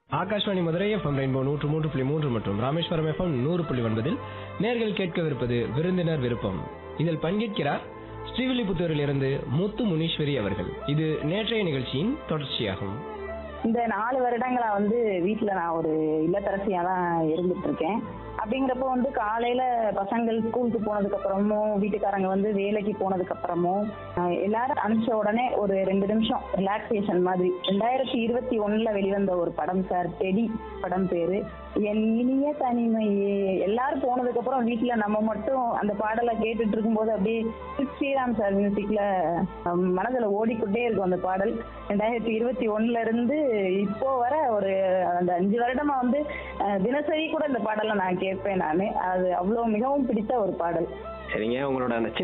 Akashvani Madurai FM rainbow நூற்று மூன்று புள்ளி மூன்று மற்றும் ராமேஸ்வரம் எஃப்எம் நூறு புள்ளி ஒன்பதில் நேர்கள் கேட்கவிருப்பது விருந்தினர் விருப்பம் இதில் பங்கேற்கிறார் ஸ்ரீவில்லிபுத்தூரில் இருந்து முத்து முனீஸ்வரி அவர்கள் இது நேற்றைய நிகழ்ச்சியின் தொடர்ச்சியாகும் இந்த நாலு வருடங்களா வந்து வீட்டில் நான் ஒரு இல்லத்தரசியாக தான் இருந்துட்டு இருக்கேன் அப்படிங்கிறப்போ வந்து காலையில பசங்கள் ஸ்கூலுக்கு போனதுக்கு அப்புறமும் வீட்டுக்காரங்க வந்து வேலைக்கு போனதுக்கு அப்புறமும் அஹ், எல்லாரும் அனுப்பிச்ச உடனே ஒரு ரெண்டு நிமிஷம் ரிலாக்ஸேஷன் மாதிரி ரெண்டாயிரத்தி இருபத்தி ஒண்ணுல வெளிவந்த ஒரு படம் சார் டெடி படம் பேரு என் இனிய தனிமையே எல்லாரும் போனதுக்கு அப்புறம் வீட்டுல நம்ம மட்டும் அந்த பாடலை கேட்டுட்டு இருக்கும்போது அப்படியே ஸ்ரீராம் சார் மியூசிக்ல மனதுல ஓடிக்கொண்டே இருக்கும் அந்த பாடல் ரெண்டாயிரத்தி இருபத்தி ஒண்ணுல இருந்து இப்போ வர ஒரு அந்த அஞ்சு வருடமா வந்து அஹ், தினசரி கூட இந்த பாடலை நான் கேட்பேன் நானு அது அவ்வளவு மிகவும் பிடித்த ஒரு பாடல் சரிங்க உங்களோட அந்த